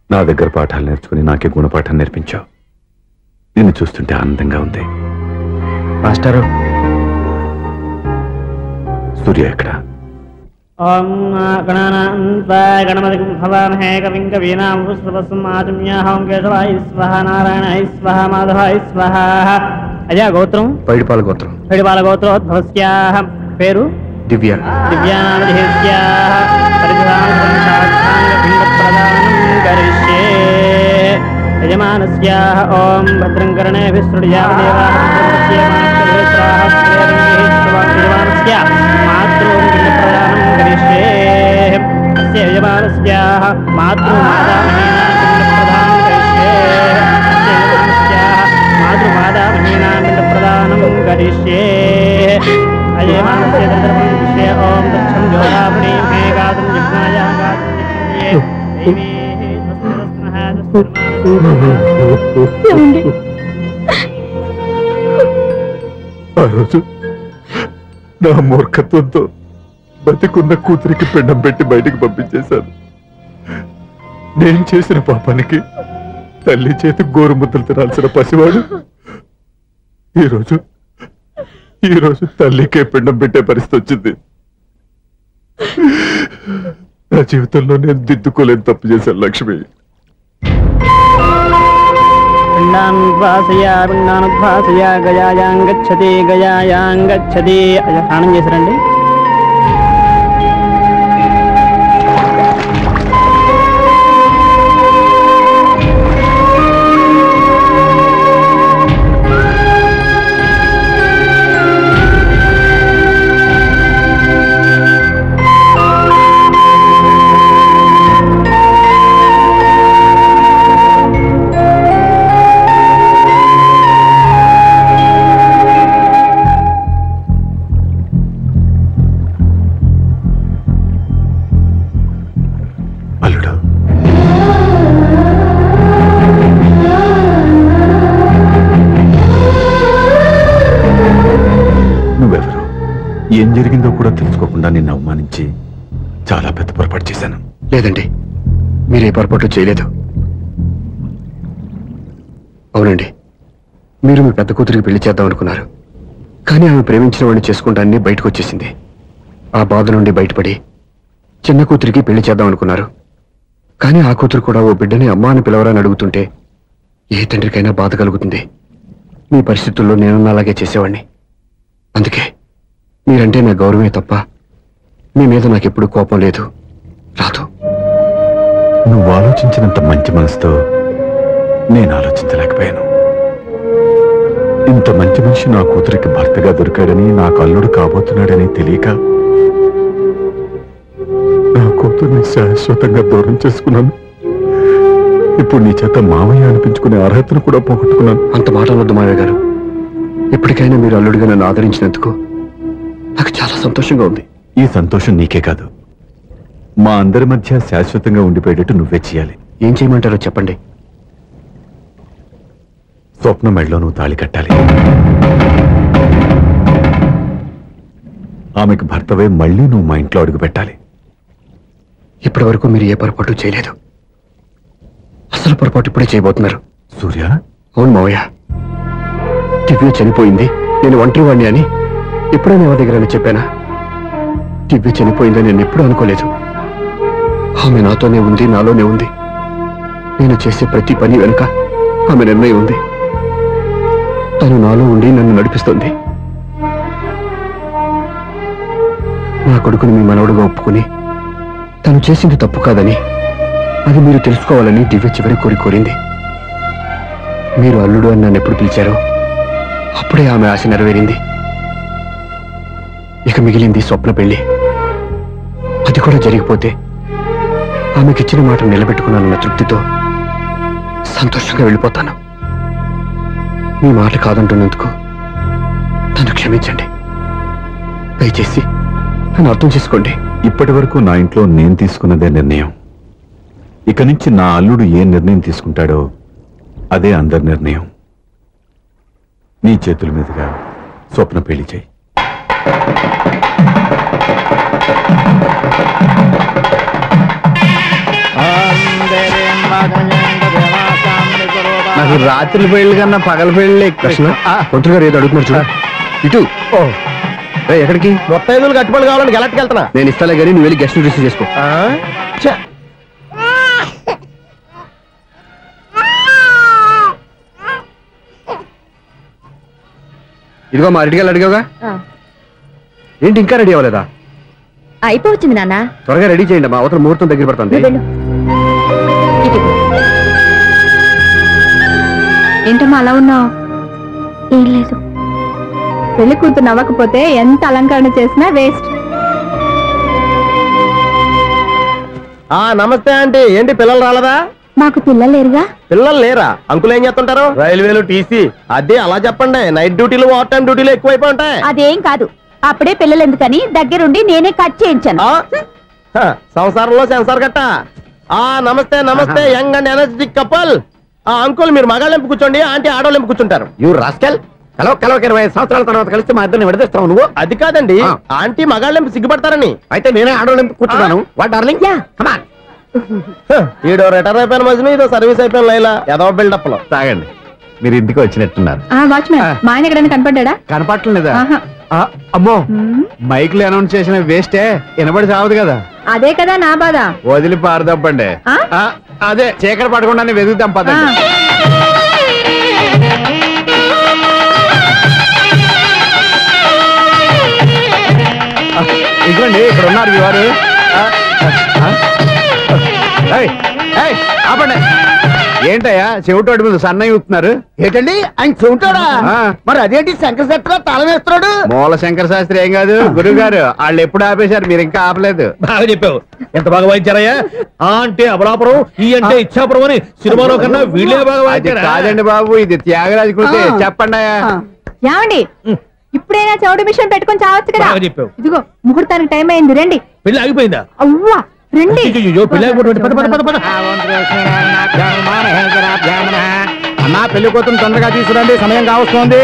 నా దగ్గర పాఠాలు నేర్చుకుని నాకే గుణపాఠం నేర్పించావు నిన్ను చూస్తుంటే ఆనందంగా ఉంది మాస్టారు సూర్య ఎక్కడ ఓం గణానాంతా గణపతి భవామహే కవిం కవీనాం పుష్పస్మాచమ్యాహం కేశవాయ స్వహ నారాయణాయ స్వహ మాధవాయ స్వహ అజా గోత్రం పైడిపాల గోత్రం పైడిపాల గోత్రోద్భవస్యాహ పేరు దివ్య దివ్యానామధేస్యాహ పరిధానం కరిష్యే యజమానస్యాహ ఓం భద్రం కర్ణే విసృజాదేవాయజమానస్య మాతృం పిండప్రదానం కరిష్యే అస్య యజమానస్యాహ మాతృమాదామహీనా పిండప్రదానం కరిష్యే అస్య యజమానస్యాహ మాతృమాదామహీనా పిండప్రదానం కరిష్యే అజయమానస్య చంద్రమం విషయ ఓం దక్షం జ్యోతాపణి మే గాతుం జిజ్ఞాయా గాతుం జిజ్ఞాయే దైవీ స్వస్తిరస్నః ఏమండి ఆ రోజు నా మూర్ఖత్వంతో బతికున్న కూతురికి పిండం పెట్టి బయటికి పంపించేశాను నేను చేసిన పాపానికి తల్లి చేతి గోరుముద్దలు తినాల్సిన పసివాడు ఈరోజు ఈరోజు తల్లికే పిండం పెట్టే పరిస్థితి వచ్చింది నా జీవితంలో నేను దిద్దుకోలేని తప్పు చేశాను లక్ష్మి పిండానుద్వాసయ పిండానుద్వాసయ గయాయాం గచ్చతి గయాయాం గచ్చతి అయ్యా, స్నానం చేశారండి అల్లుడు నువ్వెవరు ఏం జరిగిందో కూడా తెలుసుకోకుండా నిన్ను అవమానించి చాలా పెద్ద పొరపాటు చేశాను లేదండి మీరే పొరపాటు చేయలేదు అవునండి మీరు మీ పెద్ద కూతురికి పెళ్లి చేద్దాం అనుకున్నారు కానీ ఆమె ప్రేమించిన వాడిని చేసుకుంటానని బయటకు వచ్చేసింది ఆ బాధ నుండి బయటపడి చిన్న కూతురికి పెళ్లి చేద్దాం అనుకున్నారు కానీ ఆ కూతురు కూడా ఓ బిడ్డని అమ్మా అని పిలవరని అడుగుతుంటే ఏ తండ్రికైనా బాధ కలుగుతుంది మీ పరిస్థితుల్లో నేను అలాగే చేసేవాడిని అందుకే మీరంటే నా గౌరవమే తప్ప మీ మీద నాకెప్పుడు కోపం లేదు రాదు నువ్వు ఆలోచించినంత మంచి మనసుతో నేను ఆలోచించలేకపోయాను ఇంత మంచి మనిషి నా కూతురికి భర్తగా దొరికాడని నాకు అల్లుడు కాబోతున్నాడని తెలియక నా కూతుర్ని శాశ్వతంగా దూరం చేసుకున్నాను ఇప్పుడు నీ చేత మామయ్య అనిపించుకునే అర్హతను కూడా పోగొట్టుకున్నాను అంత మాటలొద్దు మావయ్య గారు ఎప్పటికైనా మీరు అల్లుడిగా నన్ను ఆదరించినందుకు నాకు చాలా సంతోషంగా ఉంది ఈ సంతోషం నీకే కాదు మా అందరి మధ్య శాశ్వతంగా ఉండిపోయేటట్టు నువ్వే చేయాలి ఏం చేయమంటారో చెప్పండి స్వప్న మెడలో నువ్వు తాళి కట్టాలి ఆమెకు భర్తవే మళ్ళీ నువ్వు మా ఇంట్లో అడుగు పెట్టాలి ఇప్పటి వరకు మీరు ఏ పొరపాటు చేయలేదు అసలు పొరపాటు ఇప్పుడే చేయబోతున్నారు సూర్య అవును మావయ్య దివ్య చనిపోయింది నేను ఒంటరి వాణ్ణి అని ఎప్పుడైనా ఎవరి దగ్గర చెప్పానా దివ్య చనిపోయిందని నేను ఎప్పుడూ అనుకోలేదు ఆమె నాతోనే ఉంది నాలోనే ఉంది నేను చేసే ప్రతి పని వెనుక ఆమె నిర్ణయం ఉంది తను నాలో ఉండి నన్ను నడిపిస్తుంది నా కొడుకుని మీ మనవడుగా ఒప్పుకుని తను చేసింది తప్పు కాదని అది మీరు తెలుసుకోవాలని దివ్య చివరి కోరి కోరింది మీరు అల్లుడు అని నన్ను ఎప్పుడు పిలిచారో అప్పుడే ఆమె ఆశ నెరవేరింది ఇక మిగిలింది స్వప్న పెళ్లి అది కూడా జరిగిపోతే ఆమెకిచ్చిన మాట నిలబెట్టుకున్నానన్న తృప్తితో సంతోషంగా వెళ్ళిపోతాను మీ మాట కాదంటున్నందుకు నన్ను క్షమించండి దయచేసి నన్ను అర్థం చేసుకోండి ఇప్పటి వరకు నా ఇంట్లో నేను తీసుకున్నదే నిర్ణయం ఇక నుంచి నా అల్లుడు ఏ నిర్ణయం తీసుకుంటాడో అదే అందరి నిర్ణయం నీ చేతుల మీదుగా స్వప్న పెళ్లి చేయి ఓం దేవీం వాచన రాత్రి పెళ్లి కన్నా పగల పెళ్లి లక్ష్మణ పంతులు గారు ఏదో అడుగుతున్నారు చూడు ఇటు ఏయ్, ఎక్కడికి మొత్తం ఐదులు కట్టుబడి కావాలని గెలట్టుకు వెళ్తున్నా నేను ఇస్తాలే కానీ నువ్వు వెళ్ళి గెస్ట్ రిసీవ్ చేసుకో ఆ? ఛ. ఇదిగో మా అరటిగా అడిగావుగా ఏంటి ఇంకా రెడీ అవ్వలేదా అయిపోవచ్చింది నాన్న త్వరగా రెడీ చేయండి మా అవతల ముహూర్తం దగ్గర పడుతుంది నువ్వు వెళ్ళు ఇటు. ఏంటమ్మా అలా ఉన్నావు ఏం లేదు పెళ్లి కూతురు నవ్వకపోతే ఎంత అలంకరణ చేసినా వేస్ట్ ఆ నమస్తే ఆంటీ ఏంటి పిల్లలు రాలేదా మాకు పిల్లలు లేరుగా పిల్లలు లేరా అంకులు ఏం చేస్తుంటారు రైల్వేలు టీసీ అదే అలా చెప్పండి నైట్ డ్యూటీలు ఓవర్ టైం డ్యూటీలు ఎక్కువైపోయి ఉంటాయి అదేం కాదు అప్పుడే పిల్లలు ఎందుకని దగ్గరుండి నేనే కట్ చేయించాను ఆ? హ, సంసారంలో సెన్సార్ గట్ట ఆ namaste namaste young and energetic couple ఆ అంకుల్ మీరు మగాళ్ళు ఎంపు కూర్చోండి ఆంటీ ఆడవాళ్ళు ఎంపు కూర్చుంటారు యూ రాస్కెల్ కలవ కలవ ఇరవై ఐదు సంవత్సరాల తర్వాత కలిసి మా ఇద్దరిని విడదీస్తావు నువ్వు అది కాదండి ఆ. ఆంటీ మగాళ్ళు ఎంపు సిగ్గుపడతారని అయితే నేనే ఆడవాళ్ళు కూర్చున్నాను వాట్ డార్లింగ్ యా. కమాన్ హ, ఈడో రిటైర్ అయిపోయిన మధ్యన ఇదో సర్వీస్ అయిపోయిన లైలా ఏదో బిల్డప్ లో తాగండి మీరు ఇంటికి వచ్చినట్టున్నారు వాచ్మెన్ మా ఆయన ఎక్కడైనా కనపడ్డా కనపట్లేదా ఆహా. ఆ, అమ్మో మైక్ లో అనౌన్స్ చేసిన వేస్టే వినబడి సావదు కదా అదే కదా నా బాధ వదిలి పారదప్పండి ఆ? ఆ, అదే చీకటి పడకుండానే వెతుకుతాం ఆ. పదండి ఆ, ఇదిగోండి ఇక్కడ ఉన్నారు మీ వారు ఆ, ఆ, ఆ. ఏయ్, ఏయ్, ఆపండి ఏంటయ్యా చెవిటోడి మీద సన్నయ్య ఊతున్నారు ఏంటండి ఆయన చెబుతాడా ఆ. మరి అదేంటి శంకర్ శెట్టిలో తాళం వేస్తున్నాడు మూల శంకర శాస్త్రి ఏం కాదు గురువు గారు వాళ్ళు ఎప్పుడు ఆపేశారు మీరు ఇంకా ఆపలేదు బాగా చెప్పావు ఎంత బాగా వాయించారయ్యా ఆ అంటే అబలాపురం ఈ అంటే ఇచ్చాపురం అని సినిమాలో కన్నా వీళ్ళే బాగా అది వాయించారా కాదండి బాబు ఇది త్యాగరాజ కృతి చెప్పండి అయ్యా ఏమండి ఇప్పుడైనా చౌడు మిషన్ పెట్టుకొని చావచ్చు కదా బాగా చెప్పావు. ఇదిగో ముహూర్తానికి టైం అయింది రండి పెళ్లి ఆగిపోయిందా అవ్వా రండి అయ్యయ్యో, పెళ్లి ఆగిపోవడం పద పద పద పద అమ్మా పెళ్లి కూతురు తొందరగా తీసుకురండి సమయం కావస్తోంది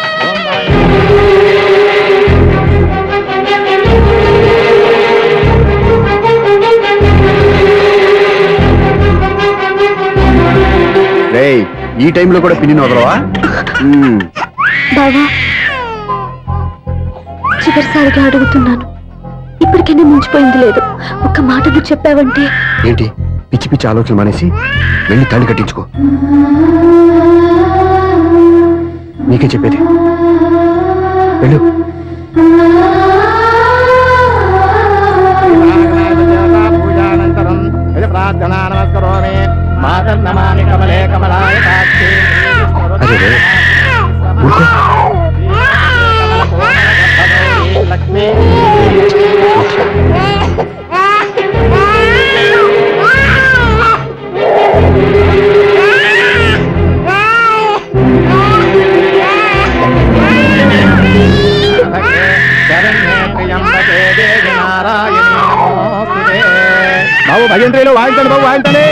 రేయ్ ఈ టైంలో కూడా పిన్ని వదలవా మ్మ్. బావా చివరిసారిగా అడుగుతున్నాను ఇప్పటికైనా మించిపోయింది లేదు ఒక్క మాట నువ్వు చెప్పావంటే ఏంటి పిచ్చి పిచ్చి ఆలోచన మానేసి వెళ్ళి తాళి కట్టించుకో నీకే చెప్పేది వెళ్ళు ప్రార్థనా నమస్కరోమి మాతన్నమాని కమలే కమలాయ సాక్షి అరే రే ఊరుకో లక్ష్మీ శరణ్యే త్ర్యంబకే దేవి నారాయణీ నమోస్తుతే బాబు భజంత్రిలో వాయించండి బాబు వాయించండి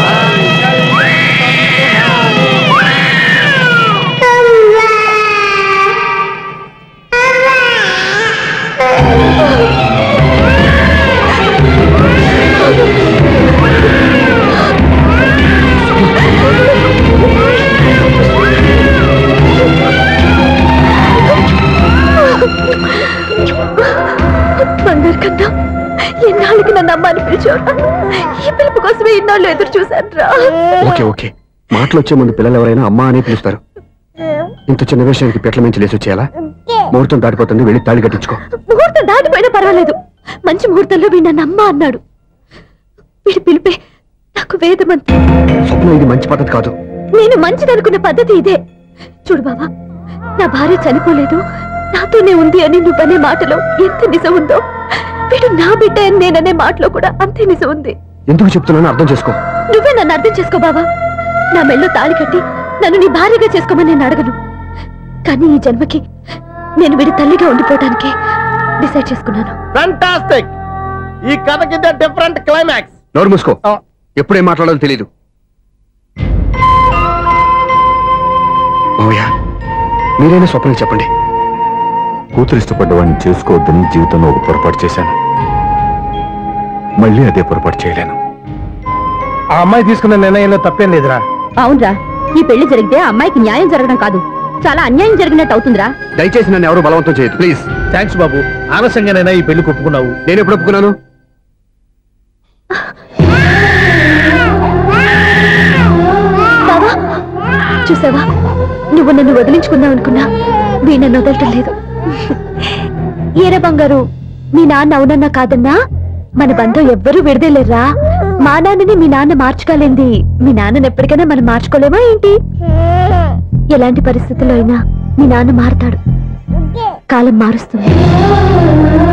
బంగారు కన్నా ఎన్నాళ్ళకి నన్ను అమ్మ అని పిలిచావు ఈ పిలుపు కోసమే ఇన్నాళ్ళు ఎదురు చూశాను రా ఓకే ఓకే మాటలు వచ్చే ముందు పిల్లలు ఎవరైనా అమ్మా అనే పిలుస్తారు ఇంత చిన్న విషయానికి పెట్ల మించి లేచి వచ్చేయాలా ముహూర్తం దాటిపోతుంది వెళ్ళి తాళి కట్టించుకో ముహూర్తం దాటిపోయినా పర్వాలేదు మంచి ముహూర్తంలో వీడు నన్ను అమ్మ అన్నాడు వీడి పిలిపే నాకు వేదమంతి స్వప్నం ఇది మంచి పద్ధతి కాదు నేను మంచిదనుకున్న పద్ధతి ఇదే చూడు బాబా నా భార్య చనిపోలేదు నాతోనే ఉంది అని నువ్వనే మాటలో ఎంత నిజం ఉందో వీడు నా బిడ్డ అని నేననే మాటలో కూడా అంతే నిజం ఉంది ఎందుకు చెప్తున్నానో అర్థం చేసుకో నువ్వే నన్ను అర్థం చేసుకో బాబా నా మెళ్ళో తాళి కట్టి నన్ను నీ భార్యగా చేసుకోమని నేను అడగను కానీ ఈ జన్మకి నేను వీడి తల్లిగా ఉండిపోవడానికి డిసైడ్ చేసుకున్నాను ఫెంటాస్టిక్ ఈ కథకి డిఫరెంట్ క్లైమాక్స్ నోరు మూసుకో ఎప్పుడేం మాట్లాడాలో తెలీదు మావయ్య మీరైనా స్వప్నకి చెప్పండి కూతురు ఇష్టపడ్డవాడిని చేసుకోవద్దని జీవితంలో ఒక పొరపాటు చేశాను మళ్ళీ అదే పొరపాటు చేయలేను ఆ అమ్మాయి తీసుకున్న నిర్ణయంలో తప్పేం లేదురా అవునరా ఈ పెళ్లి జరిగితే ఆ అమ్మాయికి న్యాయం జరగడం కాదు చాలా అన్యాయం జరిగినట్టు అవుతుందిరా దయచేసి నన్ను ఎవరు బలవంతం చేయదు ప్లీజ్ థ్యాంక్స్ బాబు ఆలస్యంగానైనా ఈ పెళ్లి ఒప్పుకున్నావు నేను ఎప్పుడు ఒప్పుకున్నాను బావా చూసావా నువ్వు నన్ను వదిలించుకుందాం అనుకున్నా వీ నన్ను వదలటం లేదు ఏరా బంగారు మీ నాన్న అవునన్నా కాదన్నా మన బంధం ఎవ్వరూ విడదలేరా మా నాన్నని మీ నాన్న మార్చుకోలేంది మీ నాన్నని ఎప్పటికైనా మనం మార్చుకోలేమా ఏంటి ఎలాంటి పరిస్థితుల్లో అయినా మీ నాన్న మారతాడు కాలం మారుస్తుంది